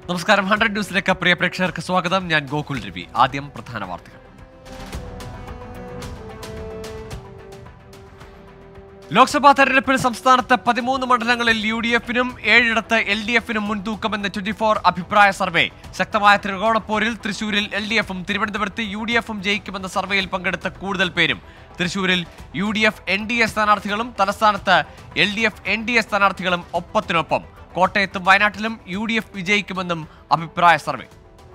നമസ്കാരം ഹൺഡ്രഡ് ന്യൂസിലേക്ക് പ്രിയ പ്രേക്ഷകർക്ക് സ്വാഗതം ഞാൻ ഗോകുൽ രവി ആദ്യം പ്രധാന വാർത്തകൾ ലോക്സഭാ തെരഞ്ഞെടുപ്പിൽ സംസ്ഥാനത്ത് പതിമൂന്ന് മണ്ഡലങ്ങളിൽ യു ഡി എഫിനും ഏഴിടത്ത് എൽ ഡി എഫിനും മുൻതൂക്കമെന്ന് ട്വന്റി ഫോർ അഭിപ്രായ സർവേ ശക്തമായ ത്രികോണപ്പോരിൽ തൃശൂരിൽ എൽ ഡി എഫും തിരുവനന്തപുരത്ത് യു ഡി എഫും ജയിക്കുമെന്ന സർവേയിൽ പങ്കെടുത്ത കൂടുതൽ പേരും തൃശൂരിൽ U D F N D A സ്ഥാനാർത്ഥികളും തലസ്ഥാനത്ത് L D F N D A സ്ഥാനാർത്ഥികളും ഒപ്പത്തിനൊപ്പം കോട്ടയത്തും വയനാട്ടിലും യു ഡി എഫ് വിജയിക്കുമെന്നും അഭിപ്രായ സർവേ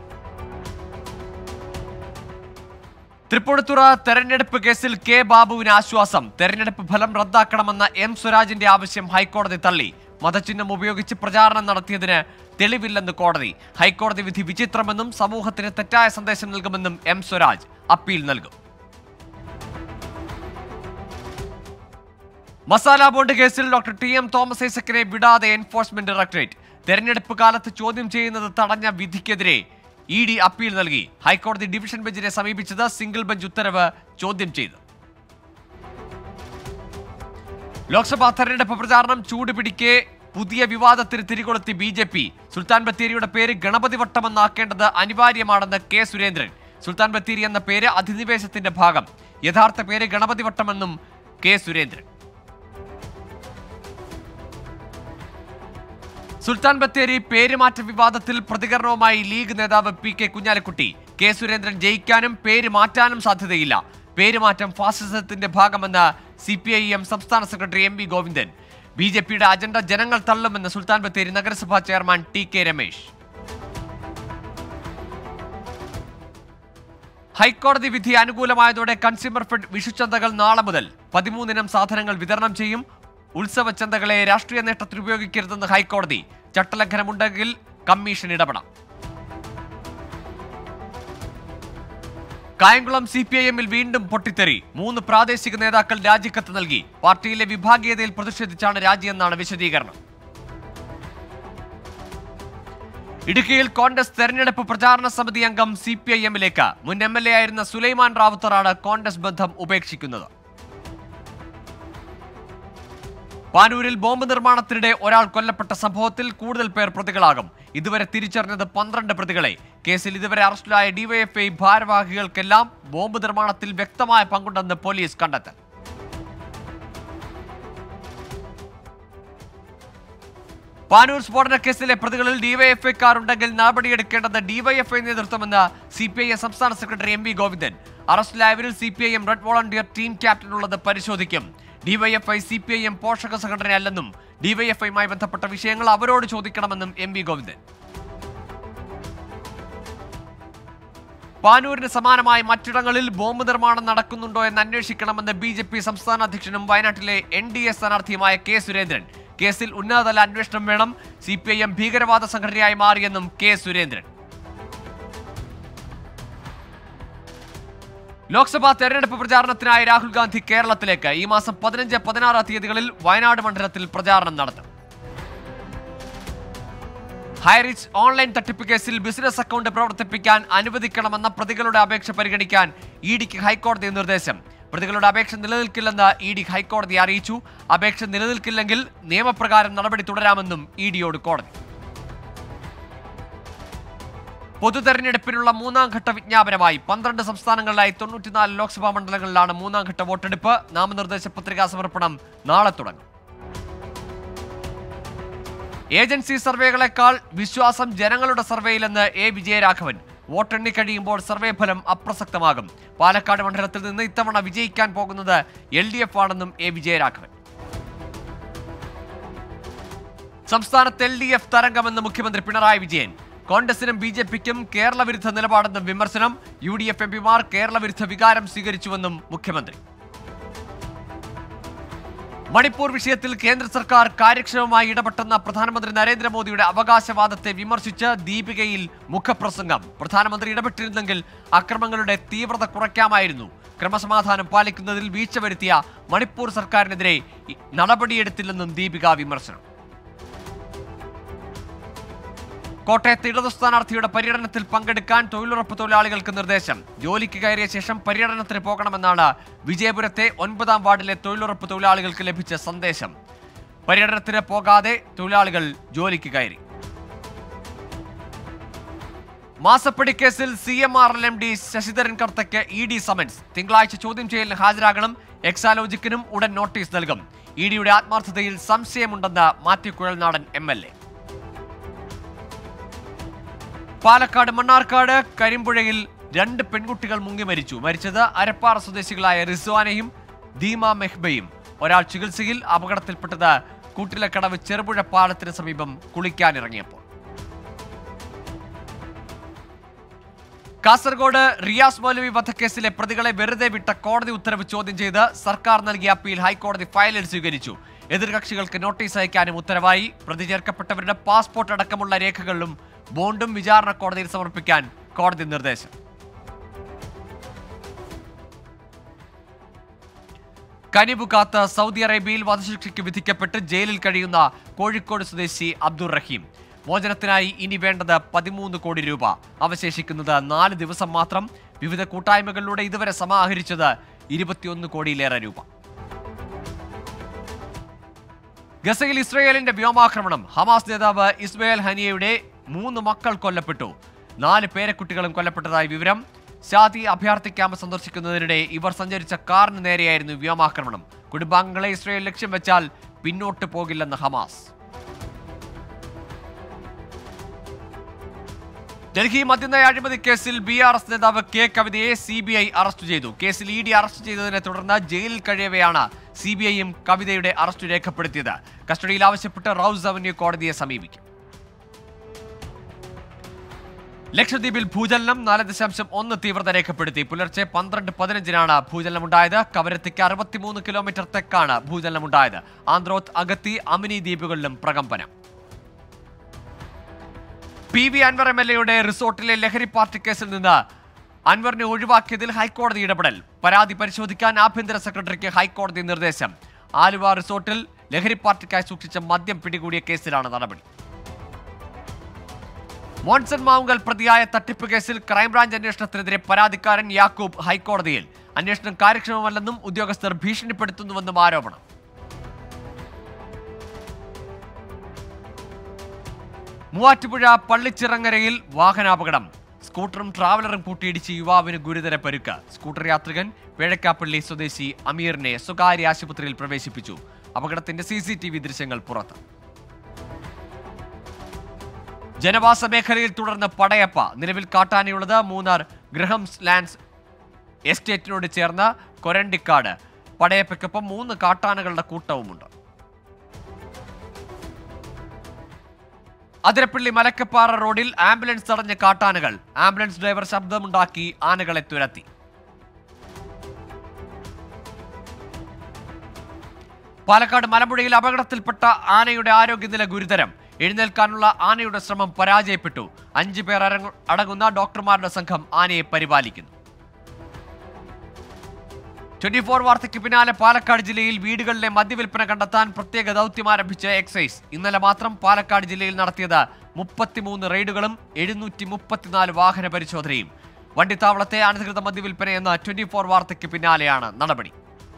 തൃപ്പൂണിത്തുറ തെരഞ്ഞെടുപ്പ് കേസിൽ കെ ബാബുവിന് ആശ്വാസം തെരഞ്ഞെടുപ്പ് ഫലം റദ്ദാക്കണമെന്ന എം സ്വരാജിന്റെ ആവശ്യം ഹൈക്കോടതി തള്ളി മതചിഹ്നം ഉപയോഗിച്ച് പ്രചാരണം നടത്തിയതിന് തെളിവില്ലെന്ന് കോടതി ഹൈക്കോടതി വിധി വിചിത്രമെന്നും സമൂഹത്തിന് തെറ്റായ സന്ദേശം നൽകുമെന്നും എം സ്വരാജ് അപ്പീൽ നൽകും മസാല ബോണ്ട് കേസിൽ ഡോക്ടർ ടി എം തോമസ് ഐസക്കിനെ വിടാതെ എൻഫോഴ്സ്മെന്റ് ഡയറക്ടറേറ്റ് തെരഞ്ഞെടുപ്പ് കാലത്ത് ചോദ്യം ചെയ്യുന്നത് തടഞ്ഞ വിധിക്കെതിരെ ഇ ഡി അപ്പീൽ നൽകി ഹൈക്കോടതി ഡിവിഷൻ ബെഞ്ചിനെ സമീപിച്ചത് സിംഗിൾ ബെഞ്ച് ഉത്തരവ് ചോദ്യം ചെയ്തു ലോക്സഭാ തെരഞ്ഞെടുപ്പ് പ്രചാരണം ചൂടുപിടിക്കെ പുതിയ വിവാദത്തിന് തിരികൊളുത്തി ബി ജെ പി സുൽത്താൻ ബത്തേരിയുടെ പേര് ഗണപതി വട്ടമെന്നാക്കേണ്ടത് അനിവാര്യമാണെന്ന് കെ സുരേന്ദ്രൻ സുൽത്താൻ ബത്തേരി എന്ന പേര് അധിനിവേശത്തിന്റെ ഭാഗം യഥാർത്ഥ പേര് ഗണപതി വട്ടമെന്നും കെ സുരേന്ദ്രൻ സുൽത്താൻ ബത്തേരി പേരുമാറ്റ വിവാദത്തിൽ പ്രതികരണവുമായി ലീഗ് നേതാവ് P K Kunhalikutty K Surendran ജയിക്കാനും പേര് മാറ്റാനും സാധ്യതയില്ല പേരുമാറ്റം ഫാസിസത്തിന്റെ ഭാഗമെന്ന് സി പി ഐ എം സംസ്ഥാന secretary M V Govindan B J പിയുടെ അജണ്ട ജനങ്ങൾ തള്ളുമെന്ന് സുൽത്താൻ ബത്തേരി നഗരസഭാ ചെയർമാൻ ടി കെ രമേശ് ഹൈക്കോടതി വിധി അനുകൂലമായതോടെ കൺസ്യൂമർ ഫെഡ് വിഷുചന്തകൾ നാളെ മുതൽ പതിമൂന്നിനം സാധനങ്ങൾ വിതരണം ചെയ്യും ഉത്സവ ചന്തകളെ രാഷ്ട്രീയ നേട്ടത്തിന് ഉപയോഗിക്കരുതെന്ന് ഹൈക്കോടതി ചട്ടലംഘനമുണ്ടെങ്കിൽ കമ്മീഷൻ ഇടപെടാം കായംകുളം സി പി ഐ എമ്മിൽ വീണ്ടും പൊട്ടിത്തെറി മൂന്ന് പ്രാദേശിക നേതാക്കൾ രാജിക്കത്ത് നൽകി പാർട്ടിയിലെ വിഭാഗീയതയിൽ പ്രതിഷേധിച്ചാണ് രാജിയെന്നാണ് വിശദീകരണം ഇടുക്കിയിൽ കോൺഗ്രസ് തെരഞ്ഞെടുപ്പ് പ്രചാരണ സമിതി അംഗം സി പി ഐ എമ്മിലേക്ക് മുൻ എം എൽ എ ആയിരുന്ന സുലൈമാൻ റാവുത്തറാണ് കോൺഗ്രസ് ബന്ധം ഉപേക്ഷിക്കുന്നത് പാനൂരിൽ ബോംബ് നിർമ്മാണത്തിനിടെ ഒരാൾ കൊല്ലപ്പെട്ട സംഭവത്തിൽ കൂടുതൽ പേർ പ്രതികളാകും ഇതുവരെ തിരിച്ചറിഞ്ഞത് പന്ത്രണ്ട് പ്രതികളെ കേസിൽ ഇതുവരെ അറസ്റ്റിലായ ഡിവൈഎഫ്ഐ ഭാരവാഹികൾക്കെല്ലാം ബോംബ് നിർമ്മാണത്തിൽ വ്യക്തമായ പങ്കുണ്ടെന്ന് പോലീസ് കണ്ടെത്തൽ പാനൂർ സ്ഫോടന കേസിലെ പ്രതികളിൽ ഡിവൈഎഫ്ഐക്കാരുണ്ടെങ്കിൽ നടപടിയെടുക്കേണ്ടത് ഡിവൈഎഫ്ഐ നേതൃത്വമെന്ന് സി പി ഐ എം സംസ്ഥാന സെക്രട്ടറി എം വി ഗോവിന്ദൻ അറസ്റ്റിലായവരിൽ C P I M red volunteer team captain ഉള്ളത് പരിശോധിക്കും DYFI C P I M പോഷക സംഘടനയല്ലെന്നും ഡിവൈഎഫ്ഐയുമായി ബന്ധപ്പെട്ട വിഷയങ്ങൾ അവരോട് ചോദിക്കണമെന്നും എം വി ഗോവിന്ദൻ പാനൂരിന് സമാനമായി മറ്റിടങ്ങളിൽ ബോംബ് നിർമ്മാണം നടക്കുന്നുണ്ടോ എന്ന് അന്വേഷിക്കണമെന്ന് ബി ജെ പി സംസ്ഥാന അധ്യക്ഷനും വയനാട്ടിലെ എൻ ഡി എ സ്ഥാനാർത്ഥിയുമായ കെ സുരേന്ദ്രൻ കേസിൽ ഉന്നതതല അന്വേഷണം വേണം സി പി ഐ എം ഭീകരവാദ സംഘടനയായി മാറിയെന്നും കെ സുരേന്ദ്രൻ ലോക്സഭാ തെരഞ്ഞെടുപ്പ് പ്രചാരണത്തിനായി രാഹുൽ ഗാന്ധി കേരളത്തിലേക്ക് ഈ മാസം പതിനഞ്ച് പതിനാറ് തീയതികളിൽ വയനാട് മണ്ഡലത്തിൽ പ്രചാരണം നടത്തും ഹൈറിച്ച് ഓൺലൈൻ തട്ടിപ്പ് കേസിൽ ബിസിനസ് അക്കൗണ്ട് പ്രവർത്തിപ്പിക്കാൻ അനുവദിക്കണമെന്ന പ്രതികളുടെ അപേക്ഷ പരിഗണിക്കാൻ ഇ ഡിക്ക് ഹൈക്കോടതി നിർദ്ദേശം പ്രതികളുടെ അപേക്ഷ നിലനിൽക്കില്ലെന്ന് ഇ ഡി ഹൈക്കോടതി അറിയിച്ചു അപേക്ഷ നിലനിൽക്കില്ലെങ്കിൽ നിയമപ്രകാരം നടപടി തുടരാമെന്നും ഇ ഡിയോട് കോടതി പൊതു തെരഞ്ഞെടുപ്പിനുള്ള മൂന്നാം ഘട്ട വിജ്ഞാപനമായി പന്ത്രണ്ട് സംസ്ഥാനങ്ങളിലായി തൊണ്ണൂറ്റിനാല് ലോക്സഭാ മണ്ഡലങ്ങളിലാണ് മൂന്നാം ഘട്ട വോട്ടെടുപ്പ് നാമനിർദ്ദേശ പത്രികാ സമർപ്പണം നാളെ തുടങ്ങും ഏജൻസി സർവേകളെക്കാൾ വിശ്വാസം ജനങ്ങളുടെ സർവേയിലെന്ന് എ വിജയരാഘവൻ വോട്ടെണ്ണി കഴിയുമ്പോൾ സർവേ ഫലം അപ്രസക്തമാകും പാലക്കാട് മണ്ഡലത്തിൽ നിന്ന് ഇത്തവണ വിജയിക്കാൻ പോകുന്നത് എൽ ഡി എഫ് ആണെന്നും എ വിജയരാഘവൻ സംസ്ഥാനത്ത് എൽ ഡി എഫ് തരംഗമെന്ന് മുഖ്യമന്ത്രി പിണറായി വിജയൻ കോൺഗ്രസിനും ബി ജെ പിക്കും കേരള വിരുദ്ധ നിലപാടെന്നും വിമർശനം യു ഡി എഫ് എംപിമാർ കേരള വിരുദ്ധ വികാരം സ്വീകരിച്ചുവെന്നും മുഖ്യമന്ത്രി മണിപ്പൂർ വിഷയത്തിൽ കേന്ദ്ര സർക്കാർ കാര്യക്ഷമമായി ഇടപെട്ടെന്ന പ്രധാനമന്ത്രി നരേന്ദ്രമോദിയുടെ അവകാശവാദത്തെ വിമർശിച്ച് ദീപികയിൽ മുഖപ്രസംഗം പ്രധാനമന്ത്രി ഇടപെട്ടിരുന്നെങ്കിൽ അക്രമങ്ങളുടെ തീവ്രത കുറയ്ക്കാമായിരുന്നു ക്രമസമാധാനം പാലിക്കുന്നതിൽ വീഴ്ച വരുത്തിയ മണിപ്പൂർ സർക്കാരിനെതിരെ നടപടിയെടുത്തില്ലെന്നും ദീപിക വിമർശനം കോട്ടയത്ത് ഇടതു സ്ഥാനാർത്ഥിയുടെ പര്യടനത്തിൽ പങ്കെടുക്കാൻ തൊഴിലുറപ്പ് തൊഴിലാളികൾക്ക് നിർദ്ദേശം ജോലിക്ക് കയറിയ ശേഷം പര്യടനത്തിന് പോകണമെന്നാണ് വിജയപുരത്തെ ഒൻപതാം വാർഡിലെ തൊഴിലുറപ്പ് തൊഴിലാളികൾക്ക് ലഭിച്ച സന്ദേശം പര്യടനത്തിന് പോകാതെ തൊഴിലാളികൾ ജോലിക്ക് കയറി മാസപ്പടി കേസിൽ C M R L M D Sasidharan കർത്തയ്ക്ക് ഇ ഡി സമൻസ് തിങ്കളാഴ്ച ചോദ്യം ചെയ്യലിന് ഹാജരാകണം എക്സാലോജിക്കിനും ഉടൻ നോട്ടീസ് നൽകും ഇ ഡിയുടെ ആത്മാർത്ഥതയിൽ സംശയമുണ്ടെന്ന് Mathew Kuzhalnadan M L A Palakkad Mannarkkad കരിമ്പുഴയിൽ രണ്ട് പെൺകുട്ടികൾ മുങ്ങി മരിച്ചു മരിച്ചത് അരപ്പാറ സ്വദേശികളായ റിസ്വാനയും ദീമ മെഹ്ബയും ഒരാൾ ചികിത്സയിൽ അപകടത്തിൽപ്പെട്ടത് കൂട്ടിലക്കടവ് ചെറുപുഴ പാലത്തിന് സമീപം കുളിക്കാനിറങ്ങിയപ്പോൾ കാസർഗോഡ് റിയാസ് മൗലവി വധക്കേസിലെ പ്രതികളെ വെറുതെ വിട്ട കോടതി ഉത്തരവ് ചോദ്യം ചെയ്ത് സർക്കാർ നൽകിയ അപ്പീൽ ഹൈക്കോടതി ഫയലിൽ സ്വീകരിച്ചു എതിർകക്ഷികൾക്ക് നോട്ടീസ് അയക്കാനും ഉത്തരവായി പ്രതി ചേർക്കപ്പെട്ടവരുടെ പാസ്പോർട്ട് അടക്കമുള്ള രേഖകളിലും ബോണ്ടും വിചാരണ കോടതിയിൽ സമർപ്പിക്കാൻ കോടതി നിർദ്ദേശം കനിവ് കാത്ത് സൗദി അറേബ്യയിൽ വധശിക്ഷയ്ക്ക് വിധിക്കപ്പെട്ട് ജയിലിൽ കഴിയുന്ന കോഴിക്കോട് സ്വദേശി അബ്ദുൾ റഹീം മോചനത്തിനായി ഇനി വേണ്ടത് പതിമൂന്ന് കോടി രൂപ അവശേഷിക്കുന്നത് നാല് ദിവസം മാത്രം വിവിധ കൂട്ടായ്മകളിലൂടെ ഇതുവരെ സമാഹരിച്ചത് ഇരുപത്തിയൊന്ന് കോടിയിലേറെ രൂപ ഗസയിൽ ഇസ്രയേലിന്റെ വ്യോമാക്രമണം ഹമാസ് നേതാവ് ഇസ്മയിൽ ഹനിയയുടെ മൂന്ന് മക്കൾ കൊല്ലപ്പെട്ടു നാല് പേരക്കുട്ടികളും കൊല്ലപ്പെട്ടതായി വിവരം ഷാദി അഭയാർത്ഥി ക്യാമ്പ് സന്ദർശിക്കുന്നതിനിടെ ഇവർ സഞ്ചരിച്ച കാറിന് നേരെയായിരുന്നു വ്യോമാക്രമണം കുടുംബാംഗങ്ങളെ ഇസ്രയേൽ ലക്ഷ്യം വെച്ചാൽ പിന്നോട്ട് പോകില്ലെന്ന് ഹമാസ് ഡൽഹി മദ്യനയ അഴിമതി കേസിൽ ബി ആർ എസ് നേതാവ് കെ കവിതയെ സി ബി ഐ അറസ്റ്റ് ചെയ്തു കേസിൽ ഇ ഡി അറസ്റ്റ് ചെയ്തതിനെ തുടർന്ന് ജയിലിൽ കഴിയവെയാണ് സി ബി ഐയും കവിതയുടെ അറസ്റ്റ് രേഖപ്പെടുത്തിയത് കസ്റ്റഡിയിൽ ആവശ്യപ്പെട്ട് റൌസ് അവന്യൂ കോടതിയെ സമീപിക്കും ലക്ഷദ്വീപിൽ ഭൂചലനം നാല് ദശാംശം ഒന്ന് തീവ്രത രേഖപ്പെടുത്തി പുലർച്ചെ പന്ത്രണ്ട് പതിനഞ്ചിനാണ് ഭൂചലനമുണ്ടായത് കവരത്തിക്ക് അറുപത്തിമൂന്ന് കിലോമീറ്റർ തെക്കാണ് ഭൂചലനമുണ്ടായത് ആന്ത്രോത്ത് അഗത്തി അമിനി ദ്വീപുകളിലും പ്രകമ്പനം P V Anwar M L എയുടെ റിസോർട്ടിലെ ലഹരി പാർട്ടി കേസിൽ നിന്ന് അൻവറിനെ ഒഴിവാക്കിയതിൽ ഹൈക്കോടതി ഇടപെടൽ പരാതി പരിശോധിക്കാൻ ആഭ്യന്തര സെക്രട്ടറിക്ക് ഹൈക്കോടതി നിർദ്ദേശം ആലുവ റിസോർട്ടിൽ ലഹരി പാർട്ടിക്കായി സൂക്ഷിച്ച മദ്യം പിടികൂടിയ കേസിലാണ് നടപടി മോൺസൺ മാവുങ്കൽ പ്രതിയായ തട്ടിപ്പ് കേസിൽ ക്രൈംബ്രാഞ്ച് അന്വേഷണത്തിനെതിരെ പരാതിക്കാരൻ യാക്കൂബ് ഹൈക്കോടതിയിൽ അന്വേഷണം കാര്യക്ഷമമല്ലെന്നും ഉദ്യോഗസ്ഥർ ഭീഷണിപ്പെടുത്തുന്നുവെന്നും ആരോപണം മൂവാറ്റുപുഴ പള്ളിച്ചിറങ്ങരയിൽ വാഹനാപകടം സ്കൂട്ടറും ട്രാവലറും കൂട്ടിയിടിച്ച് യുവാവിന് ഗുരുതര പരുക്ക് സ്കൂട്ടർ യാത്രികൻ പേഴക്കാപ്പള്ളി സ്വദേശി അമീറിനെ സ്വകാര്യ ആശുപത്രിയിൽ പ്രവേശിപ്പിച്ചു അപകടത്തിന്റെ സി സി ടി വി ദൃശ്യങ്ങൾ പുറത്ത് ജനവാസ മേഖലയിൽ തുടർന്ന് പടയപ്പ നിലവിൽ കാട്ടാനയുള്ളത് മൂന്നാർ ഗ്രഹംസ് ലാൻഡ്സ് എസ്റ്റേറ്റിനോട് ചേർന്ന കൊരണ്ടിക്കാട് പടയപ്പയ്ക്കൊപ്പം മൂന്ന് കാട്ടാനകളുടെ കൂട്ടവുമുണ്ട് അതിരപ്പള്ളി മലക്കപ്പാറ റോഡിൽ ആംബുലൻസ് തടഞ്ഞ കാട്ടാനകൾ ആംബുലൻസ് ഡ്രൈവർ ശബ്ദമുണ്ടാക്കി ആനകളെ തുരത്തി പാലക്കാട് മലമ്പുഴയിൽ അപകടത്തിൽപ്പെട്ട ആനയുടെ ആരോഗ്യനില ഗുരുതരം എഴുന്നേൽക്കാനുള്ള ആനയുടെ ശ്രമം പരാജയപ്പെട്ടു അഞ്ചു പേർ അടങ്ങ- അടങ്ങുന്ന ഡോക്ടർമാരുടെ സംഘം ആനയെ പരിപാലിക്കുന്നു ട്വന്റി ഫോർ വാർത്തയ്ക്ക് പിന്നാലെ പാലക്കാട് ജില്ലയിൽ വീടുകളിലെ മദ്യവിൽപ്പന കണ്ടെത്താൻ പ്രത്യേക ദൗത്യം ആരംഭിച്ച എക്സൈസ് ഇന്നലെ മാത്രം പാലക്കാട് ജില്ലയിൽ നടത്തിയത് മുപ്പത്തിമൂന്ന് റെയ്ഡുകളും എഴുന്നൂറ്റി മുപ്പത്തിനാല് വാഹന പരിശോധനയും വണ്ടിത്താവളത്തെ അനധികൃത മദ്യവിൽപ്പനയെന്ന ട്വന്റി ഫോർ വാർത്തയ്ക്ക് പിന്നാലെയാണ് നടപടി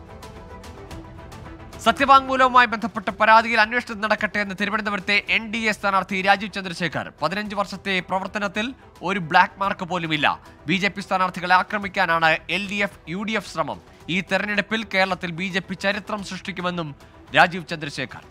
സത്യവാങ്മൂലവുമായി ബന്ധപ്പെട്ട പരാതിയിൽ അന്വേഷണം നടക്കട്ടെ എന്ന് തിരുവനന്തപുരത്തെ എൻ ഡി എ സ്ഥാനാർത്ഥി രാജീവ് ചന്ദ്രശേഖർ പതിനഞ്ച് വർഷത്തെ പ്രവർത്തനത്തിൽ ഒരു ബ്ലാക്ക് മാർക്ക് പോലുമില്ല ബി ജെ പി സ്ഥാനാർത്ഥികളെ ആക്രമിക്കാനാണ് L D F U D F ശ്രമം ഈ തെരഞ്ഞെടുപ്പിൽ കേരളത്തിൽ ബി ജെ പി ചരിത്രം സൃഷ്ടിക്കുമെന്നും രാജീവ് ചന്ദ്രശേഖർ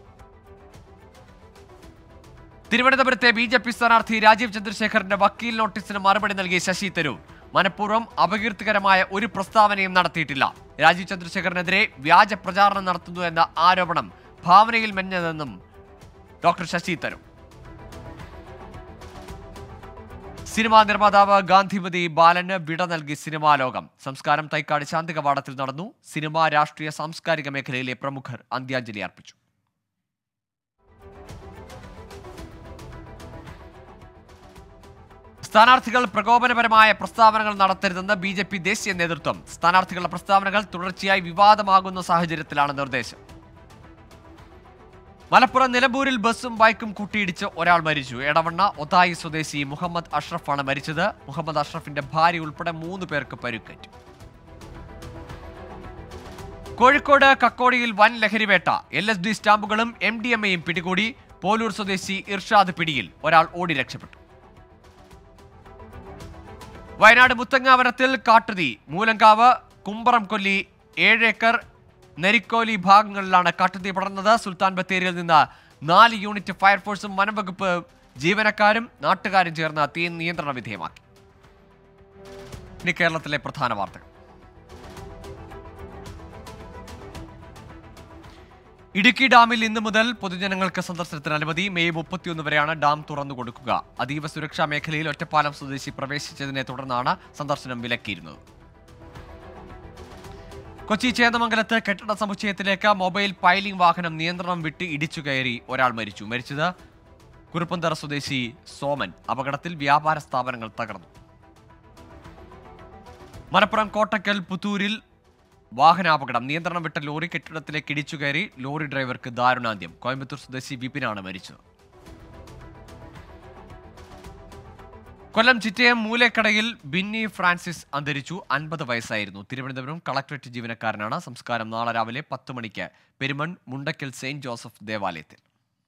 തിരുവനന്തപുരത്തെ ബി ജെ പി സ്ഥാനാർത്ഥി രാജീവ് ചന്ദ്രശേഖറിന്റെ വക്കീൽ നോട്ടീസിന് മറുപടി നൽകിയ ശശി തരൂർ മനഃപൂർവ്വം അപകീർത്തികരമായ ഒരു പ്രസ്താവനയും നടത്തിയിട്ടില്ല രാജീവ് ചന്ദ്രശേഖറിനെതിരെ വ്യാജ പ്രചാരണം നടത്തുന്നു എന്ന ആരോപണം ഭാവനയിൽ മെഞ്ഞതെന്നും ഡോക്ടർ ശശി തരൂർ സിനിമാ നിർമ്മാതാവ് ഗാന്ധിമതി ബാലന് വിട നൽകി സിനിമാ ലോകം സംസ്കാരം തൈക്കാട് ശാന്തി കവാടത്തിൽ നടന്നു സിനിമാ രാഷ്ട്രീയ സാംസ്കാരിക മേഖലയിലെ പ്രമുഖർ അന്ത്യാഞ്ജലി അർപ്പിച്ചു സ്ഥാനാർത്ഥികൾ പ്രകോപനപരമായ പ്രസ്താവനകൾ നടത്തരുതെന്ന് ബി ജെ പി ദേശീയ നേതൃത്വം സ്ഥാനാർത്ഥികളുടെ പ്രസ്താവനകൾ തുടർച്ചയായി വിവാദമാകുന്ന സാഹചര്യത്തിലാണ് നിർദ്ദേശം മലപ്പുറം നിലമ്പൂരിൽ ബസ്സും ബൈക്കും കൂട്ടിയിടിച്ച് ഒരാൾ മരിച്ചു എടവണ്ണ ഒതായി സ്വദേശി മുഹമ്മദ് അഷ്റഫാണ് മരിച്ചത് മുഹമ്മദ് അഷ്റഫിന്റെ ഭാര്യ ഉൾപ്പെടെ മൂന്ന് പേർക്ക് പരുക്കേറ്റു കോഴിക്കോട് കക്കോടിയിൽ വൻ ലഹരിവേട്ട എൽ എസ് ഡി സ്റ്റാമ്പുകളും എം ഡി എം എയും പിടികൂടി പോലൂർ സ്വദേശി ഇർഷാദ് പിടിയിൽ ഒരാൾ ഓടി രക്ഷപ്പെട്ടു വയനാട് മുത്തങ്ങാവനത്തിൽ കാട്ടുതീ മൂലങ്കാവ് കുമ്പറം കൊല്ലി ഏഴേക്കർ നെരിക്കോലി ഭാഗങ്ങളിലാണ് കാട്ടുതീ പടർന്നത് സുൽത്താൻ ബത്തേരിയിൽ നിന്ന് നാല് യൂണിറ്റ് ഫയർഫോഴ്സും വനംവകുപ്പ് ജീവനക്കാരും നാട്ടുകാരും ചേർന്ന് തീ നിയന്ത്രണ വിധേയമാക്കി ഇനി കേരളത്തിലെ പ്രധാന വാർത്തകൾ ഇടുക്കി ഡാമിൽ ഇന്നു മുതൽ പൊതുജനങ്ങൾക്ക് സന്ദർശനത്തിന് അനുമതി മെയ് മുപ്പത്തിയൊന്ന് വരെയാണ് ഡാം തുറന്നു കൊടുക്കുക അതീവ സുരക്ഷാ മേഖലയിൽ ഒറ്റപ്പാലം സ്വദേശി പ്രവേശിച്ചതിനെ തുടർന്നാണ് സന്ദർശനം വിലക്കിയിരുന്നത് കൊച്ചി ചേന്ദമംഗലത്ത് കെട്ടിട സമുച്ചയത്തിലേക്ക് മൊബൈൽ പൈലിംഗ് വാഹനം നിയന്ത്രണം വിട്ട് ഇടിച്ചു കയറി ഒരാൾ മരിച്ചു മരിച്ചത് കുറുപ്പന്തറ സ്വദേശി സോമൻ അപകടത്തിൽ വ്യാപാര സ്ഥാപനങ്ങൾ തകർന്നു മലപ്പുറം കോട്ടക്കൽ പുത്തൂരിൽ വാഹനാപകടം നിയന്ത്രണം വിട്ട ലോറി കെട്ടിടത്തിലേക്ക് ഇടിച്ചു കയറി ലോറി ഡ്രൈവർക്ക് ദാരുണാന്ത്യം കോയമ്പത്തൂർ സ്വദേശി വിപിനാണ് മരിച്ചത് കൊല്ലം ചിറ്റയം മൂലേക്കടയിൽ ബിന്നി ഫ്രാൻസിസ് അന്തരിച്ചു അൻപത് വയസ്സായിരുന്നു തിരുവനന്തപുരം കളക്ടറേറ്റ് ജീവനക്കാരനാണ് സംസ്കാരം നാളെ രാവിലെ പത്ത് മണിക്ക് പെരുമൺ മുണ്ടക്കൽ സെയിന്റ് ജോസഫ് ദേവാലയത്തിൽ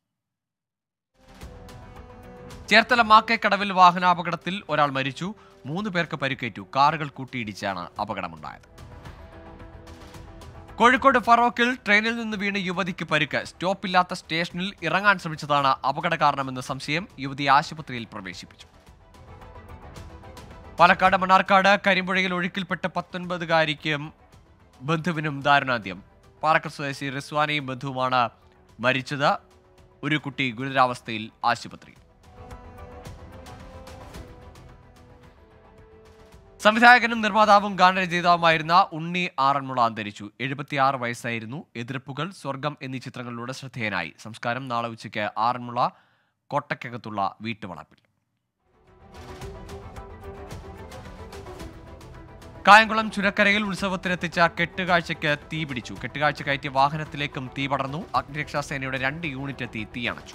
ചേർത്തല മാക്കേക്കടവിൽ വാഹനാപകടത്തിൽ ഒരാൾ മരിച്ചു മൂന്ന് പേർക്ക് പരിക്കേറ്റു കാറുകൾ കൂട്ടിയിടിച്ചാണ് അപകടമുണ്ടായത് കോഴിക്കോട് ഫറോക്കിൽ ട്രെയിനിൽ നിന്ന് വീണ് യുവതിക്ക് പരിക്ക് സ്റ്റോപ്പില്ലാത്ത സ്റ്റേഷനിൽ ഇറങ്ങാൻ ശ്രമിച്ചതാണ് അപകട കാരണമെന്ന് സംശയം യുവതി ആശുപത്രിയിൽ പ്രവേശിപ്പിച്ചു പാലക്കാട് മണ്ണാർക്കാട് കരിമ്പുഴയിൽ ഒഴുക്കിൽപ്പെട്ട പത്തൊൻപതുകാരിക്കും ബന്ധുവിനും ദാരുണാന്ത്യം പാലക്കാട് സ്വദേശി റിസ്വാനയും ബന്ധുവുമാണ് മരിച്ചത് ഒരു കുട്ടി ഗുരുതരാവസ്ഥയിൽ ആശുപത്രിയിൽ സംവിധായകനും നിർമ്മാതാവും ഗാനരചയിതാവുമായിരുന്ന ഉണ്ണി ആറന്മുള അന്തരിച്ചു എഴുപത്തിയാറ് വയസ്സായിരുന്നു എതിർപ്പുകൾ സ്വർഗം എന്നീ ചിത്രങ്ങളിലൂടെ ശ്രദ്ധേയനായി സംസ്കാരം നാളെ ഉച്ചയ്ക്ക് ആറന്മുള കോട്ടക്കകത്തുള്ള വീട്ടുവളപ്പിൽ കായംകുളം ചുരക്കരയിൽ ഉത്സവത്തിനെത്തിച്ച കെട്ടുകാഴ്ചയ്ക്ക് തീ പിടിച്ചു കെട്ടുകാഴ്ച കയറ്റിയ വാഹനത്തിലേക്കും തീ പടർന്നു അഗ്നിരക്ഷാസേനയുടെ രണ്ട് യൂണിറ്റ് എത്തി തീയണച്ചു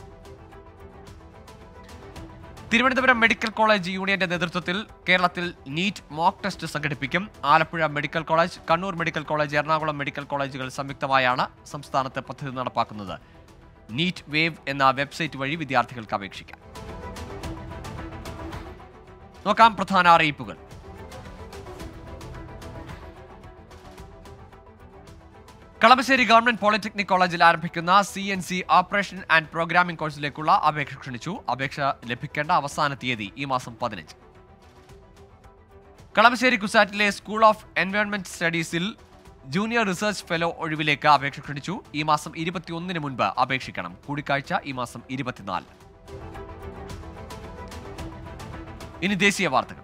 തിരുവനന്തപുരം മെഡിക്കൽ കോളേജ് യൂണിയന്റെ നേതൃത്വത്തിൽ കേരളത്തിൽ നീറ്റ് മോക്ക് ടെസ്റ്റ് സംഘടിപ്പിക്കും Alappuzha medical college Kannur medical college Ernakulam medical കോളേജുകൾ സംയുക്തമായാണ് സംസ്ഥാനത്ത് പദ്ധതി നടപ്പാക്കുന്നത് നീറ്റ് വേവ് എന്ന വെബ്സൈറ്റ് വഴി വിദ്യാർത്ഥികൾക്ക് അപേക്ഷിക്കാം നോക്കാം പ്രധാന അറിയിപ്പുകൾ കളമശ്ശേരി ഗവൺമെന്റ് പോളിടെക്നിക് കോളേജിൽ ആരംഭിക്കുന്ന C N C operation and programming കോഴ്സിലേക്കുള്ള അപേക്ഷ ക്ഷണിച്ചു അപേക്ഷ ലഭിക്കേണ്ട അവസാന തീയതി ഈ മാസം പതിനഞ്ച് കളമശ്ശേരി കുസാറ്റിലെ സ്കൂൾ ഓഫ് എൻവയോൺമെന്റ് സ്റ്റഡീസിൽ ജൂനിയർ റിസർച്ച് ഫെലോ ഒഴിവിലേക്ക് അപേക്ഷ ക്ഷണിച്ചു ഈ മാസം ഇരുപത്തിയൊന്നിന് മുൻപ് അപേക്ഷിക്കണം കൂടിക്കാഴ്ച ഈ മാസം ഇരുപത്തിനാല് ഇനി ദേശീയ വാർത്തകൾ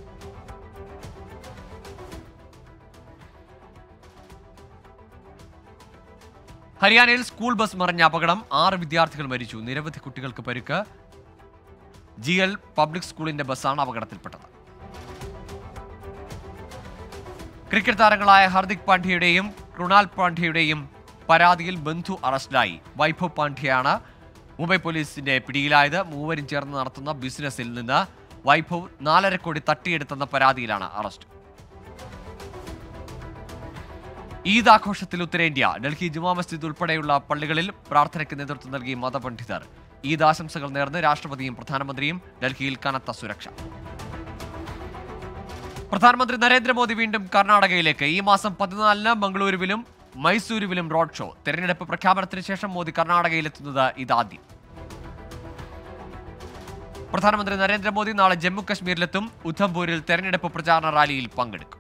ഹരിയാനയിൽ സ്കൂൾ ബസ് മറിഞ്ഞ അപകടം ആറ് വിദ്യാർത്ഥികൾ മരിച്ചു നിരവധി കുട്ടികൾക്ക് പരിക്ക് ജി എൽ പബ്ലിക് സ്കൂളിന്റെ ബസ്സാണ് അപകടത്തിൽപ്പെട്ടത് ക്രിക്കറ്റ് താരങ്ങളായ ഹർദിക് പാണ്ഡ്യയുടെയും കൃണാൽ പാണ്ഡ്യയുടെയും പരാതിയിൽ ബന്ധു അറസ്റ്റിലായി വൈഭവ് പാണ്ഡ്യയാണ് മുംബൈ പോലീസിന്റെ പിടിയിലായത് മൂവരും ചേർന്ന് നടത്തുന്ന ബിസിനസ്സിൽ നിന്ന് വൈഭവ് നാലര കോടി തട്ടിയെടുത്തെന്ന പരാതിയിലാണ് അറസ്റ്റ് ഈദ് ആഘോഷത്തിൽ ഉത്തരേന്ത്യ ഡൽഹി ജുമാ മസ്ജിദ് ഉൾപ്പെടെയുള്ള പള്ളികളിൽ പ്രാർത്ഥനയ്ക്ക് നേതൃത്വം നൽകി മതപണ്ഡിതർ ഈദ് ആശംസകൾ നേർന്ന് രാഷ്ട്രപതിയും പ്രധാനമന്ത്രിയും ഡൽഹിയിൽ കനത്ത സുരക്ഷ പ്രധാനമന്ത്രി നരേന്ദ്രമോദി വീണ്ടും കർണാടകയിലേക്ക് ഈ മാസം പതിനാലിന് മംഗളൂരുവിലും മൈസൂരുവിലും റോഡ് ഷോ തെരഞ്ഞെടുപ്പ് പ്രഖ്യാപനത്തിന് ശേഷം മോദി കർണാടകയിലെത്തുന്നത് ഇതാദ്യം പ്രധാനമന്ത്രി നരേന്ദ്രമോദി നാളെ ജമ്മു കശ്മീരിലെത്തും ഉദ്ധംപൂരിൽ തെരഞ്ഞെടുപ്പ് പ്രചാരണ റാലിയിൽ പങ്കെടുക്കും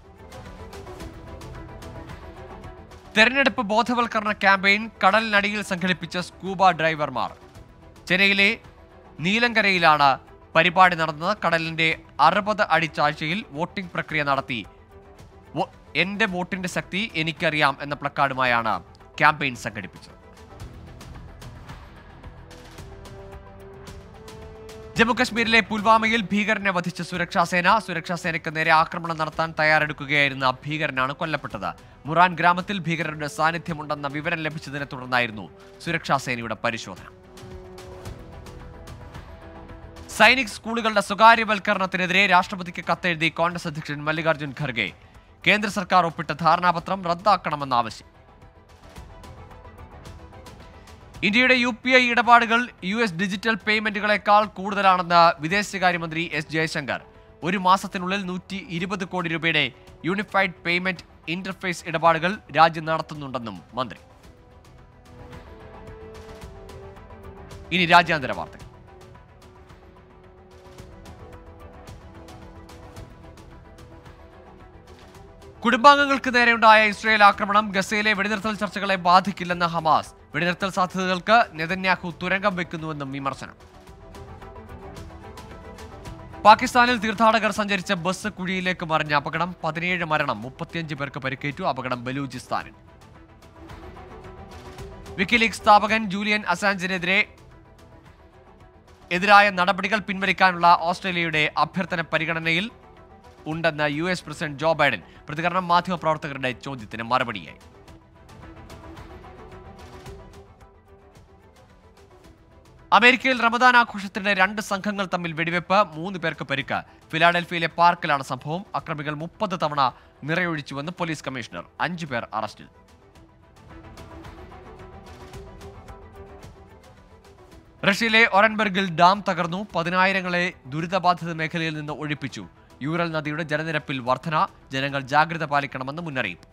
തെരഞ്ഞെടുപ്പ് ബോധവൽക്കരണ ക്യാമ്പയിൻ കടലിനടിയിൽ സംഘടിപ്പിച്ച സ്കൂബ ഡ്രൈവർമാർ ചെന്നൈയിലെ നീലങ്കരയിലാണ് പരിപാടി നടന്നത് കടലിന്റെ അറുപത് അടി താഴ്ചയിൽ വോട്ടിംഗ് പ്രക്രിയ നടത്തി വോ- എന്റെ വോട്ടിന്റെ ശക്തി എനിക്കറിയാം എന്ന പ്ലക്കാർഡുമായാണ് ക്യാമ്പയിൻ സംഘടിപ്പിച്ചത് ജമ്മുകശ്മീരിലെ പുൽവാമയിൽ ഭീകരനെ വധിച്ച സുരക്ഷാസേന സുരക്ഷാസേനയ്ക്ക് നേരെ ആക്രമണം നടത്താൻ തയ്യാറെടുക്കുകയായിരുന്ന ഭീകരനാണ് കൊല്ലപ്പെട്ടത് മുറാൻ ഗ്രാമത്തിൽ ഭീകരരുടെ സാന്നിധ്യമുണ്ടെന്ന വിവരം ലഭിച്ചതിനെ തുടർന്നായിരുന്നു സുരക്ഷാസേനയുടെ പരിശോധന സൈനിക് സ്കൂളുകളുടെ സ്വകാര്യവൽക്കരണത്തിനെതിരെ രാഷ്ട്രപതിക്ക് കത്തെഴുതി കോൺഗ്രസ് അധ്യക്ഷൻ മല്ലികാർജ്ജുൻ ഖർഗെ കേന്ദ്ര സർക്കാർ ഒപ്പിട്ട ധാരണാപത്രം റദ്ദാക്കണമെന്ന ആവശ്യം ഇന്ത്യയുടെ യു പി ഐ ഇടപാടുകൾ യു എസ് ഡിജിറ്റൽ പേയ്മെന്റുകളെക്കാൾ കൂടുതലാണെന്ന് വിദേശകാര്യമന്ത്രി എസ് ജയശങ്കർ ഒരു മാസത്തിനുള്ളിൽ നൂറ്റി ഇരുപത് കോടി രൂപയുടെ യൂണിഫൈഡ് പേയ്മെന്റ് ഇന്റർഫേസ് ഇടപാടുകൾ രാജ്യം നടത്തുന്നുണ്ടെന്നും മന്ത്രി ഇനി രാജ്യാന്തര വാർത്തകൾ കുടുംബാംഗങ്ങൾക്ക് നേരെയുണ്ടായ ഇസ്രയേൽ ആക്രമണം ഗസയിലെ വെടിനിർത്തൽ ചർച്ചകളെ ബാധിക്കില്ലെന്ന് ഹമാസ് വെടിനിർത്തൽ സാധ്യതകൾക്ക് നെതന്യാഹു തുരങ്കം വെക്കുന്നുവെന്നും വിമർശനം പാകിസ്ഥാനിൽ തീർത്ഥാടകർ സഞ്ചരിച്ച ബസ് കുഴിയിലേക്ക് മറിഞ്ഞ അപകടം പതിനേഴ് മരണം മുപ്പത്തിയഞ്ച് പേർക്ക് പരിക്കേറ്റു അപകടം ബലൂചിസ്ഥാനിൽ വിക്കിലീഗ് സ്ഥാപകൻ ജൂലിയൻ അസാഞ്ചിനെതിരെ എതിരായ നടപടികൾ പിൻവലിക്കാനുള്ള ഓസ്ട്രേലിയയുടെ അഭ്യർത്ഥന പരിഗണനയിൽ ഉണ്ടെന്ന് U S president Joe Biden പ്രതികരണം മാധ്യമപ്രവർത്തകരുടെ ചോദ്യത്തിന് മറുപടിയായി അമേരിക്കയിൽ റമദാൻ ആഘോഷത്തിന്റെ രണ്ട് സംഘങ്ങൾ തമ്മിൽ വെടിവെപ്പ് മൂന്ന് പേർക്ക് പരിക്ക് ഫിലാഡൽഫിയയിലെ പാർക്കിലാണ് സംഭവം അക്രമികൾ മുപ്പത് തവണ നിറയൊഴിച്ചുവെന്ന് പോലീസ് കമ്മീഷണർ അഞ്ചു പേർ അറസ്റ്റിൽ റഷ്യയിലെ ഒറൻബർഗിൽ ഡാം തകർന്നു പതിനായിരങ്ങളെ ദുരിതബാധിത മേഖലയിൽ നിന്ന് ഒഴിപ്പിച്ചു യൂറൽ നദിയുടെ ജലനിരപ്പിൽ വർധന ജനങ്ങൾ ജാഗ്രത പാലിക്കണമെന്ന് മുന്നറിയിപ്പ്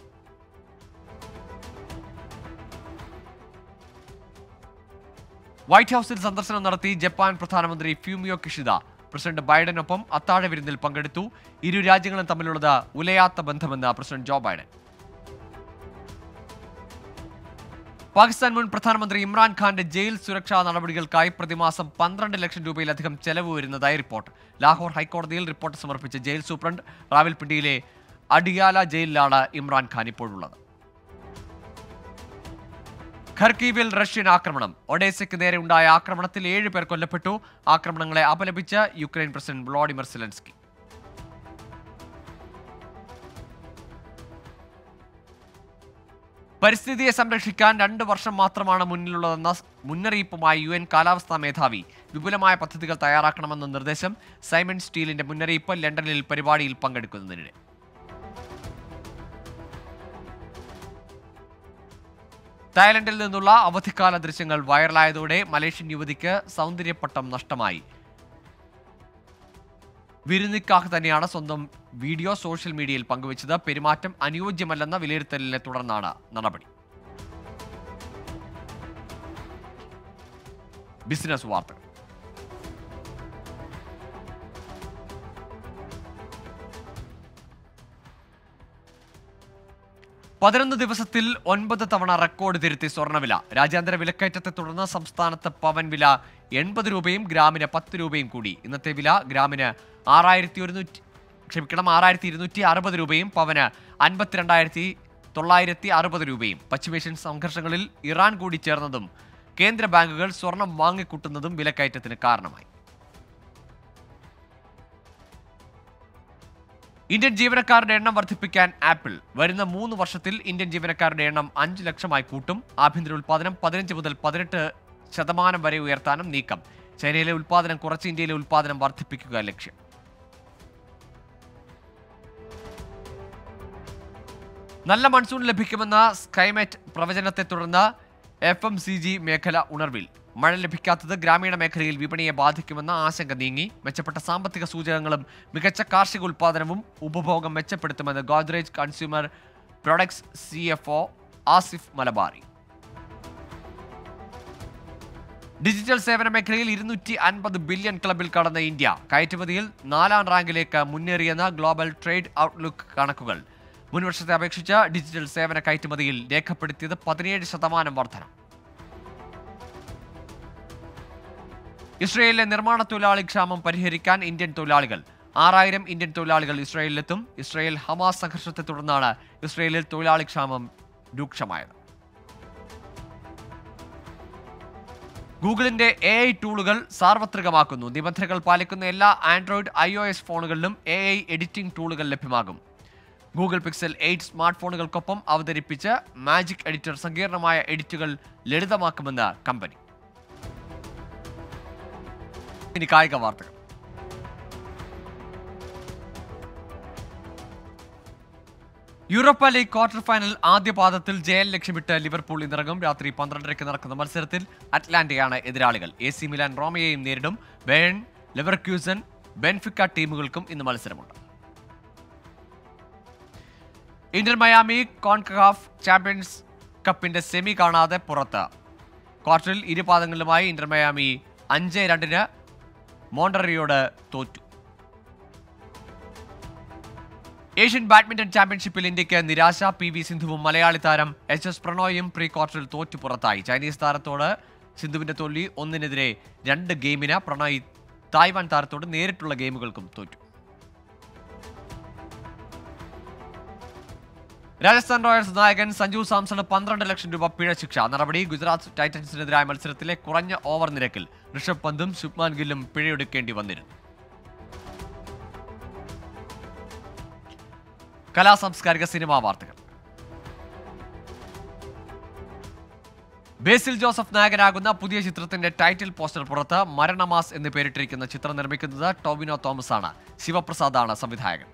വൈറ്റ് ഹൌസിൽ സന്ദർശനം നടത്തി ജപ്പാൻ പ്രധാനമന്ത്രി ഫ്യൂമിയോ കിഷിദ പ്രസിഡന്റ് ബൈഡനൊപ്പം അത്താഴ വിരുന്നിൽ പങ്കെടുത്തു ഇരു രാജ്യങ്ങളും തമ്മിലുള്ളത് ഉലയാത്ത ബന്ധമെന്ന് പ്രസിഡന്റ് ജോ ബൈഡൻ പാകിസ്ഥാൻ മുൻ പ്രധാനമന്ത്രി ഇമ്രാൻഖാന്റെ ജയിൽ സുരക്ഷാ നടപടികൾക്കായി പ്രതിമാസം പന്ത്രണ്ട് ലക്ഷം രൂപയിലധികം ചെലവ് വരുന്നതായി റിപ്പോർട്ട് ലാഹോർ ഹൈക്കോടതിയിൽ റിപ്പോർട്ട് സമർപ്പിച്ച ജയിൽ സൂപ്രണ്ട് റാവൽപിണ്ടിയിലെ അഡിയാല ജയിലിലാണ് ഇമ്രാൻഖാൻ ഇപ്പോഴുള്ളത് ഖർക്കീവിൽ റഷ്യൻ ആക്രമണം ഒഡേസയ്ക്ക് നേരെ ഉണ്ടായ ആക്രമണത്തിൽ ഏഴ് പേർ കൊല്ലപ്പെട്ടു ആക്രമണങ്ങളെ അപലപിച്ച യുക്രൈൻ പ്രസിഡന്റ് വ്ളോഡിമിർ സെലൻസ്കി പരിസ്ഥിതിയെ സംരക്ഷിക്കാൻ രണ്ട് വർഷം മാത്രമാണ് മുന്നിലുള്ളതെന്ന മുന്നറിയിപ്പുമായി യു എൻ കാലാവസ്ഥാ മേധാവി വിപുലമായ പദ്ധതികൾ തയ്യാറാക്കണമെന്ന നിർദ്ദേശം സൈമൺ സ്റ്റീലിന്റെ മുന്നറിയിപ്പ് ലണ്ടനിൽ പരിപാടിയിൽ പങ്കെടുക്കുന്നതിനിടെ തായ്ലൻഡിൽ നിന്നുള്ള അവധിക്കാല ദൃശ്യങ്ങൾ വൈറലായതോടെ മലേഷ്യൻ യുവതിക്ക് സൗന്ദര്യപ്പട്ടം നഷ്ടമായി വിരുന്നിക്കാഹ് തന്നെയാണ് സ്വന്തം വീഡിയോ സോഷ്യൽ മീഡിയയിൽ പങ്കുവച്ചത് പെരുമാറ്റം അനുയോജ്യമല്ലെന്ന വിലയിരുത്തലിനെ തുടർന്നാണ് നടപടി ബിസിനസ് വാർത്തകൾ പതിനൊന്ന് ദിവസത്തിൽ ഒൻപത് തവണ റെക്കോർഡ് തിരുത്തി സ്വർണ്ണവില രാജ്യാന്തര വിലക്കയറ്റത്തെ തുടർന്ന് സംസ്ഥാനത്ത് പവൻ വില എൺപത് രൂപയും ഗ്രാമിന് പത്ത് രൂപയും കൂടി ഇന്നത്തെ വില ഗ്രാമിന് ആറായിരത്തി ഒരുന്നൂറ്റി ക്ഷമിക്കണം ആറായിരത്തി ഇരുന്നൂറ്റി അറുപത് രൂപയും പവന് അൻപത്തിരണ്ടായിരത്തി തൊള്ളായിരത്തി അറുപത് രൂപയും പശ്ചിമേഷ്യൻ സംഘർഷങ്ങളിൽ ഇറാൻ കൂടി ചേർന്നതും കേന്ദ്ര ബാങ്കുകൾ സ്വർണം വാങ്ങിക്കൂട്ടുന്നതും വിലക്കയറ്റത്തിന് കാരണമായി ഇന്ത്യൻ ജീവനക്കാരുടെ എണ്ണം വർദ്ധിപ്പിക്കാൻ ആപ്പിൾ വരുന്ന മൂന്ന് വർഷത്തിൽ ഇന്ത്യൻ ജീവനക്കാരുടെ എണ്ണം അഞ്ച് ലക്ഷമായി കൂട്ടും ആഭ്യന്തര ഉൽപ്പാദനം പതിനഞ്ച് മുതൽ പതിനെട്ട് ശതമാനം വരെ ഉയർത്താനും നീക്കം ചൈനയിലെ ഉൽപ്പാദനം കുറച്ച് ഇന്ത്യയിലെ ഉൽപ്പാദനം വർദ്ധിപ്പിക്കുക ലക്ഷ്യം നല്ല മൺസൂൺ ലഭിക്കുമെന്ന സ്കൈമെറ്റ് പ്രവചനത്തെ തുടർന്ന് എഫ് എം സി ജി മേഖല ഉണർവിൽ മഴ ലഭിക്കാത്തത് ഗ്രാമീണ മേഖലയിൽ വിപണിയെ ബാധിക്കുമെന്ന ആശങ്ക നീങ്ങി മെച്ചപ്പെട്ട സാമ്പത്തിക സൂചകങ്ങളും മികച്ച കാർഷിക ഉൽപ്പാദനവും ഉപഭോഗം മെച്ചപ്പെടുത്തുമെന്ന് Godrej consumer products C F O Asif Malabari digital സേവന മേഖലയിൽ ഇരുന്നൂറ്റി അൻപത് ബില്യൺ ക്ലബിൽ കടന്ന ഇന്ത്യ കയറ്റുമതിയിൽ നാലാം റാങ്കിലേക്ക് മുന്നേറിയെന്ന ഗ്ലോബൽ ട്രേഡ് ഔട്ട്ലുക്ക് കണക്കുകൾ മുൻവർഷത്തെ അപേക്ഷിച്ച് ഡിജിറ്റൽ സേവന കയറ്റുമതിയിൽ രേഖപ്പെടുത്തിയത് പതിനേഴ് ശതമാനം വർധന ഇസ്രയേലിലെ നിർമ്മാണ തൊഴിലാളി ക്ഷാമം പരിഹരിക്കാൻ ഇന്ത്യൻ തൊഴിലാളികൾ ആറായിരം ഇന്ത്യൻ തൊഴിലാളികൾ ഇസ്രയേലിലെത്തും ഇസ്രയേൽ ഹമാസ് സംഘർഷത്തെ തുടർന്നാണ് ഇസ്രയേലിൽ തൊഴിലാളി ക്ഷാമം രൂക്ഷമായത് ഗൂഗിളിന്റെ എ ഐ ടൂളുകൾ സാർവത്രികമാക്കുന്നു നിബന്ധനകൾ പാലിക്കുന്ന എല്ലാ ആൻഡ്രോയിഡ് ഐ ഒ എസ് ഫോണുകളിലും എ ഐ എഡിറ്റിംഗ് ടൂളുകൾ ലഭ്യമാകും ഗൂഗിൾ പിക്സൽ എയ്റ്റ് സ്മാർട്ട് ഫോണുകൾക്കൊപ്പം അവതരിപ്പിച്ച് മാജിക് എഡിറ്റർ സങ്കീർണമായ എഡിറ്റുകൾ ലളിതമാക്കുമെന്ന് കമ്പനി ഇനി കായിക വാർത്തകൾ യൂറോപ്പ ലീഗ് ക്വാർട്ടർ ഫൈനൽ ആദ്യ പാദത്തിൽ ജയം ലക്ഷ്യമിട്ട് ലിവർപൂൾ ഇന്നിറങ്ങും രാത്രി പന്ത്രണ്ടരയ്ക്ക് നടക്കുന്ന മത്സരത്തിൽ അറ്റ്ലാന്റയാണ് എതിരാളികൾ എ സി മിലാൻ റോമയെയും നേരിടും ബേൺ ലെവർക്യൂസൻ ബെൻഫിക്ക ടീമുകൾക്കും ഇന്ന് മത്സരമുണ്ട് ഇന്റർ മയാമി കോൺകാഫ് ചാമ്പ്യൻസ് കപ്പിന്റെ സെമി കാണാതെ പുറത്ത് ക്വാർട്ടറിൽ ഇരുപാദങ്ങളിലുമായി ഇന്റർ മയാമി അഞ്ച് രണ്ടിന് മോണ്ടറിയോട് തോറ്റു ഏഷ്യൻ ബാഡ്മിന്റൺ ചാമ്പ്യൻഷിപ്പിൽ ഇന്ത്യക്ക് നിരാശ പി വി സിന്ധുവും മലയാളി താരം എച്ച് എസ് പ്രണോയും പ്രീ ക്വാർട്ടറിൽ തോറ്റു പുറത്തായി ചൈനീസ് താരത്തോട് സിന്ധുവിന്റെ തോൽവി ഒന്നിനെതിരെ രണ്ട് ഗെയിമിന് പ്രണോയ് തായ്വാൻ താരത്തോട് നേരിട്ടുള്ള ഗെയിമുകൾക്കും തോറ്റു രാജസ്ഥാൻ റോയൽസ് നായകൻ സഞ്ജു സാംസണ് പന്ത്രണ്ട് ലക്ഷം രൂപ പിഴ ശിക്ഷ നടപടി ഗുജറാത്ത് ടൈറ്റൻസിനെതിരായ മത്സരത്തിലെ കുറഞ്ഞ ഓവർ നിരക്കിൽ ഋഷഭ് പന്തും ശുഭ്മാൻ ഗില്ലും പിഴയൊടുക്കേണ്ടി വന്നിരുന്നു കലാ സാംസ്കാരിക സിനിമാ വാർത്തകൾ ബേസിൽ ജോസഫ് നായകനാകുന്ന പുതിയ ചിത്രത്തിന്റെ ടൈറ്റിൽ പോസ്റ്റർ പുറത്ത് മരണമാസ് എന്ന് പേരിട്ടിരിക്കുന്ന ചിത്രം നിർമ്മിക്കുന്നത് ടോബിനോ തോമസ് ആണ് ശിവപ്രസാദാണ് സംവിധായകൻ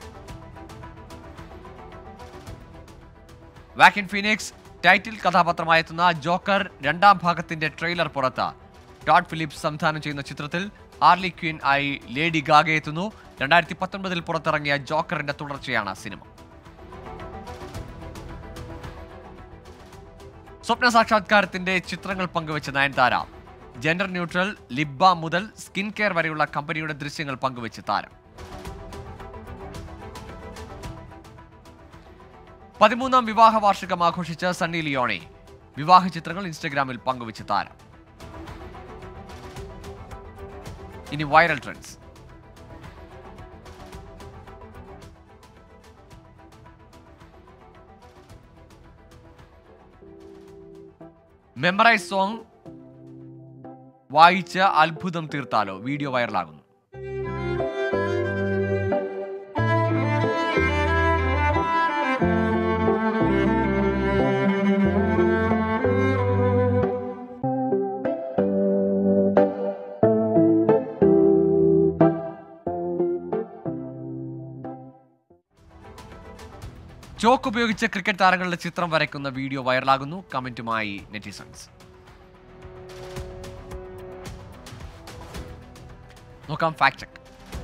വാക്കിൻ ഫീനിക്സ് ടൈറ്റിൽ കഥാപാത്രമായെത്തുന്ന ജോക്കർ രണ്ടാം ഭാഗത്തിന്റെ ട്രെയിലർ പുറത്ത് ടോഡ് ഫിലിപ്സ് സംവിധാനം ചെയ്യുന്ന ചിത്രത്തിൽ ആർലി ക്വീൻ ആയി ലേഡി ഗാഗ എത്തുന്നു രണ്ടായിരത്തി പത്തൊൻപതിൽ പുറത്തിറങ്ങിയ ജോക്കറിന്റെ തുടർച്ചയാണ് സിനിമ സ്വപ്ന സാക്ഷാത്കാരത്തിന്റെ ചിത്രങ്ങൾ പങ്കുവച്ച നയൻതാര ജെൻഡർ ന്യൂട്രൽ ലിബ മുതൽ സ്കിൻ കെയർ വരെയുള്ള കമ്പനിയുടെ ദൃശ്യങ്ങൾ പങ്കുവച്ച് താരം പതിമൂന്നാം വിവാഹ വാർഷികം ആഘോഷിച്ച സണ്ണി ലിയോണി വിവാഹ ചിത്രങ്ങൾ ഇൻസ്റ്റഗ്രാമിൽ പങ്കുവച്ച് താരം ഇനി വൈറൽ ട്രെൻഡ്സ് മെമ്മറൈസ് സോങ് വായിച്ച് അത്ഭുതം തീർത്താലോ വീഡിയോ വൈറലാകുന്നു ചോക്ക് ഉപയോഗിച്ച് ക്രിക്കറ്റ് താരങ്ങളുടെ ചിത്രം വരയ്ക്കുന്ന വീഡിയോ വൈറലാകുന്നു കമന്റുമായി നെറ്റിസൺസ് നോക്കാം fact check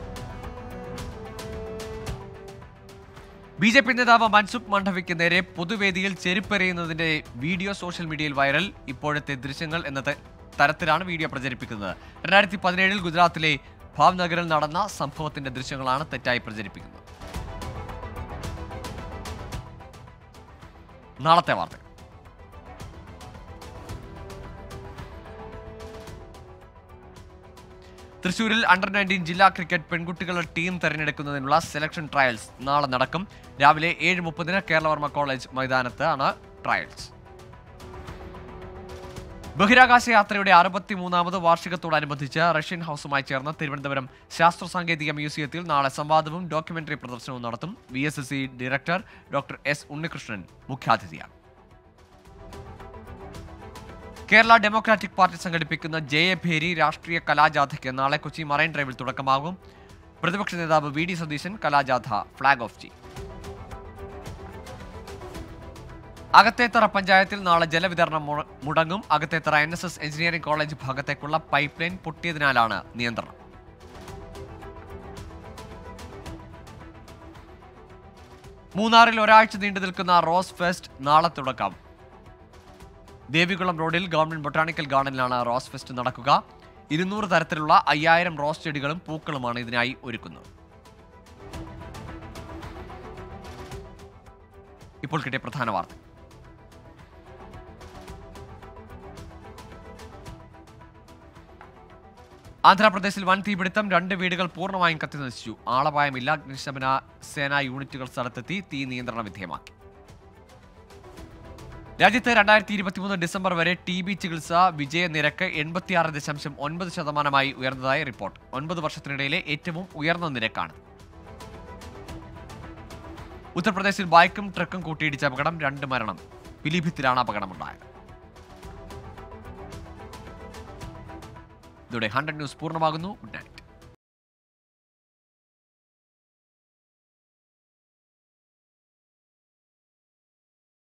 B J P നേതാവ് മൻസുഖ് മണ്ഡവിക്ക് നേരെ പൊതുവേദിയിൽ ചെരുപ്പെറിയുന്നതിന്റെ വീഡിയോ സോഷ്യൽ മീഡിയയിൽ വൈറൽ ഇപ്പോഴത്തെ ദൃശ്യങ്ങൾ എന്ന ത- തരത്തിലാണ് വീഡിയോ പ്രചരിപ്പിക്കുന്നത് രണ്ടായിരത്തി പതിനേഴിൽ ഗുജറാത്തിലെ ഭാവ്നഗറിൽ നടന്ന സംഭവത്തിന്റെ ദൃശ്യങ്ങളാണ് തെറ്റായി പ്രചരിപ്പിക്കുന്നത് നാളത്തെ വാർത്തകൾ തൃശൂരിൽ അണ്ടർ നയൻറ്റീൻ ജില്ലാ ക്രിക്കറ്റ് പെൺകുട്ടികളുടെ ടീം തെരഞ്ഞെടുക്കുന്നതിനുള്ള സെലക്ഷൻ ട്രയൽസ് നാളെ നടക്കും രാവിലെ ഏഴ് മുപ്പതിന് കേരളവർമ്മ കോളേജ് മൈതാനത്ത് ആണ് ട്രയൽസ് ബഹിരാകാശ യാത്രയുടെ അറുപത്തിമൂന്നാമത് വാർഷികത്തോടനുബന്ധിച്ച് റഷ്യൻ ഹൗസുമായി ചേർന്ന് തിരുവനന്തപുരം ശാസ്ത്ര സാങ്കേതിക മ്യൂസിയത്തിൽ നാളെ സംവാദവും ഡോക്യുമെന്ററി പ്രദർശനവും നടത്തും V S S C director doctor S Unnikrishnan മുഖ്യാതിഥിയാണ് കേരള ഡെമോക്രാറ്റിക് പാർട്ടി സംഘടിപ്പിക്കുന്ന ജയഭേരി രാഷ്ട്രീയ കലാജാഥയ്ക്ക് നാളെ കൊച്ചി മറൈൻ ഡ്രൈവിൽ തുടക്കമാകും പ്രതിപക്ഷ നേതാവ് വി ഡി സതീശൻ കലാജാഥ ഫ്ളാഗ് ഓഫ് ചെയ്യും അകത്തേത്തറ പഞ്ചായത്തിൽ നാളെ ജലവിതരണം മുട- മുടങ്ങും Akathethara N S S engineering college ഭാഗത്തേക്കുള്ള പൈപ്പ് ലൈൻ പൊട്ടിയതിനാലാണ് നിയന്ത്രണം മൂന്നാറിൽ ഒരാഴ്ച നീണ്ടു നിൽക്കുന്ന റോസ് ഫെസ്റ്റ് നാളെ തുടക്കം ദേവികുളം റോഡിൽ ഗവൺമെന്റ് ബൊട്ടാണിക്കൽ ഗാർഡനിലാണ് റോസ് ഫെസ്റ്റ് നടക്കുക ഇരുന്നൂറ് തരത്തിലുള്ള അയ്യായിരം റോസ് ചെടികളും പൂക്കളുമാണ് ഇതിനായി ഒരുക്കുന്നത് ഇപ്പോൾ കിട്ടിയ പ്രധാന വാർത്ത ആന്ധ്രാപ്രദേശിൽ വൻ തീപിടുത്തം രണ്ട് വീടുകൾ പൂർണ്ണമായും കത്തിനശിച്ചു ആളപായമില്ല അഗ്നിശമന സേനാ യൂണിറ്റുകൾ സ്ഥലത്തെത്തി തീ നിയന്ത്രണ വിധേയമാക്കി രാജ്യത്ത് രണ്ടായിരത്തി ഇരുപത്തിമൂന്ന് ഡിസംബർ വരെ ടി ബി ചികിത്സ വിജയ നിരക്ക് എൺപത്തിയാറ് ദശാംശം ഒൻപത് ശതമാനമായി ഉയർന്നതായി റിപ്പോർട്ട് ഒൻപത് വർഷത്തിനിടയിലെ ഏറ്റവും ഉയർന്ന നിരക്കാണ് ഉത്തർപ്രദേശിൽ ബൈക്കും ട്രക്കും കൂട്ടിയിടിച്ച അപകടം രണ്ട് മരണം പിലിഭിത്തിലാണ് അപകടമുണ്ടായത് ഇതോടെ ഹൺഡ്രഡ് ന്യൂസ് പൂർണ്ണമാകുന്നു ഗുഡ് നൈറ്റ്